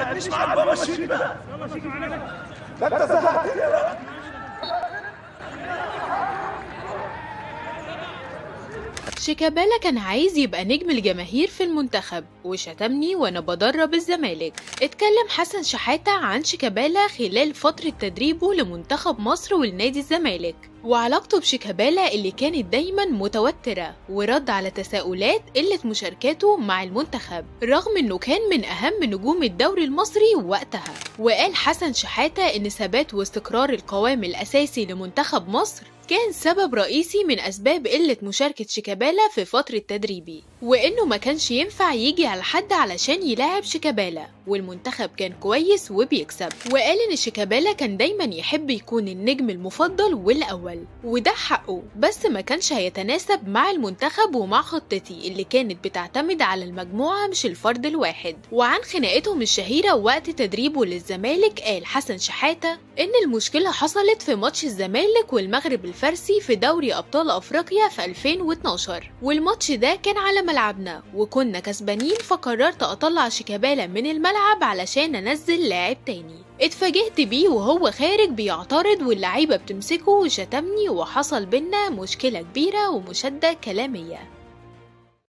قاعد مش مع بابا الشيبة ده انت زهقتني يا بقى. شيكابالا كان عايز يبقى نجم الجماهير في المنتخب وشتمني وانا بدرب الزمالك اتكلم حسن شحاتة عن شيكابالا خلال فترة تدريبه لمنتخب مصر والنادي الزمالك وعلاقته بشيكابالا اللي كانت دايما متوترة ورد على تساؤلات قلة مشاركاته مع المنتخب رغم انه كان من اهم نجوم الدوري المصري وقتها وقال حسن شحاتة ان ثبات واستقرار القوام الاساسي لمنتخب مصر كان سبب رئيسي من أسباب قلة مشاركة شيكابالا في فترة تدريبي وإنه ما كانش ينفع يجي على حد علشان يلاعب شيكابالا والمنتخب كان كويس وبيكسب وقال إن شيكابالا كان دايما يحب يكون النجم المفضل والأول وده حقه بس ما كانش هيتناسب مع المنتخب ومع خطتي اللي كانت بتعتمد على المجموعة مش الفرد الواحد وعن خناقتهم الشهيرة وقت تدريبه للزمالك قال حسن شحاتة إن المشكلة حصلت في ماتش الزمالك والمغرب الفارسي في دوري أبطال أفريقيا في 2012 والماتش ده كان على ملعبنا وكنا كسبانين فقررت أطلع شيكابالا من الملعب علشان أنزل لاعب تاني اتفاجئت بيه وهو خارج بيعترض واللعيبة بتمسكه وشتمني وحصل بينا مشكلة كبيرة ومشادة كلامية